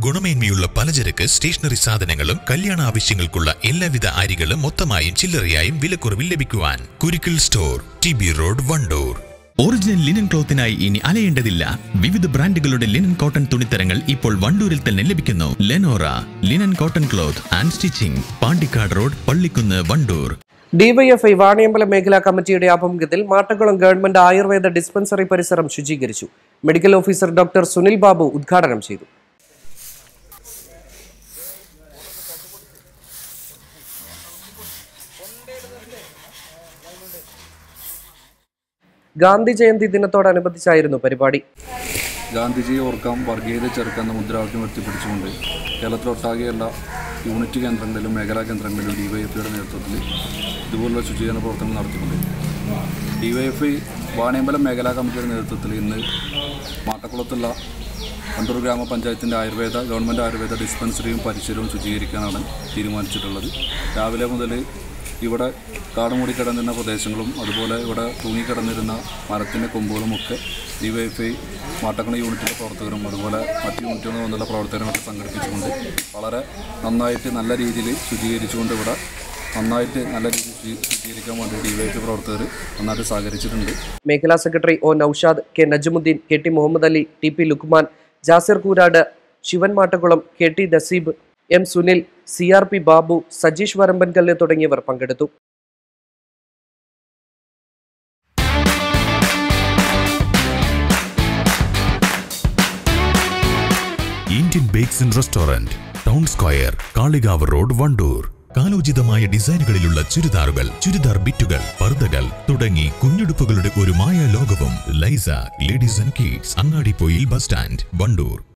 ഗുണമേന്മയുള്ള പലചരക്ക് സ്റ്റേഷനറി സാധനങ്ങളും കല്യാണ ആവശ്യങ്ങൾക്കുള്ള എല്ലാവിധ അരികളും മൊത്തമായും ചില്ലറയായും വിലക്കുറവിൽ ലഭിക്കുവാൻ Kurikkal store T B road Wandoor original linen ക്ലോത്തിനായി ഇനി അലയേണ്ടതില്ല വിവിധ ബ്രാൻഡുകളുടെ ലിനൻ കോട്ടൺ തുണിത്തരങ്ങൾ ഇപ്പോൾ വണ്ടൂരിൽ തന്നെ ലഭിക്കുന്നു Lenora linen cotton cloth and stitching Pandikkad road Pallikkunnu Wandoor DYFI Vaniyambalam മേഖലാ കമ്മിറ്റിയുടെ ആഭിമുഖ്യത്തിൽ മാട്ടക്കുളം ഗവൺമെന്റ് ആയുർവേദ ഡിസ്പെൻസറി പരിസരം ശുചീകരിച്ചു medical officer doctor Sunil Babu ഉദ്ഘാടനം ചെയ്തു ഗാന്ധി ജയന്തി ദിനത്തോടനുബന്ധിച്ചായിരുന്നു പരിപാടി ഗാന്ധിജിയെ ഓർക്കാം വർഗീയത ചെറുക്കാൻ എന്ന മുദ്രാവാക്യം ഉയർത്തിപ്പിടിച്ചുകൊണ്ട് കേരളത്തിലൊട്ടാകെയുള്ള യൂണിറ്റ് കേന്ദ്രങ്ങളിലും മേഖലാ കേന്ദ്രങ്ങളിലും ഡിവൈഎഫ്ഐയുടെ നേതൃത്വത്തിൽ ഇതുപോലുള്ള ശുചീകരണ പ്രവർത്തനങ്ങൾ നടത്തിക്കൊണ്ടിരിക്കും ഡിവൈഎഫ്ഐ വാണിയമ്പലം മേഖലാ കമ്മിറ്റിയുടെ നേതൃത്വത്തിൽ ഇന്ന് മാട്ടക്കുളത്തുള്ള കണ്ടൂർ ഗ്രാമപഞ്ചായത്തിൻ്റെ ആയുർവേദ ഗവൺമെൻറ് ആയുർവേദ ഡിസ്പെൻസറിയും പരിസരവും ശുചീകരിക്കാനാണ് തീരുമാനിച്ചിട്ടുള്ളത് രാവിലെ മുതൽ ഇവിടെ കാടുമൂടി കിടന്നിരുന്ന പ്രദേശങ്ങളും അതുപോലെ ഇവിടെ തൂങ്ങിക്കിടന്നിരുന്ന മരത്തിൻ്റെ കൊമ്പുകളുമൊക്കെ ഡിവൈഎഫ്ഐ മാട്ടക്കണ യൂണിറ്റിലെ പ്രവർത്തകരും അതുപോലെ മറ്റ് യൂണിറ്റുകളിൽ നിന്നുള്ള പ്രവർത്തകരുമൊക്കെ സംഘടിപ്പിച്ചുകൊണ്ട് വളരെ നന്നായിട്ട് നല്ല രീതിയിൽ ശുചീകരിച്ചുകൊണ്ട് ഇവിടെ നന്നായിട്ട് നല്ല രീതിയിൽ ശുചീ- ശുചീകരിക്കാൻ വേണ്ടി ഡിവൈഎഫ്ഐ പ്രവർത്തകർ നന്നായിട്ട് സഹകരിച്ചിട്ടുണ്ട് മേഖലാ secretary O Noushad K Najmuddeen K T Muhammad Ali T P Luqman Jasir Koorad Shivan Mattakkulam K T Naseeb M Sunil C R P Babu Sajeesh Varambankallu തുടങ്ങിയവർ പങ്കെടുത്തു Indian bakes and restaurant town square Kalikavu road Wandoor കാലോചിതമായ ഡിസൈനുകളിലുള്ള ചുരിദാറുകൾ ചുരിദാർ ബിറ്റുകൾ പർദ്ദകൾ തുടങ്ങി കുഞ്ഞുടുപ്പുകളുടെ ഒരു മായ ലോകവും ലൈസ ladies and kids Angadippoyil bus stand Wandoor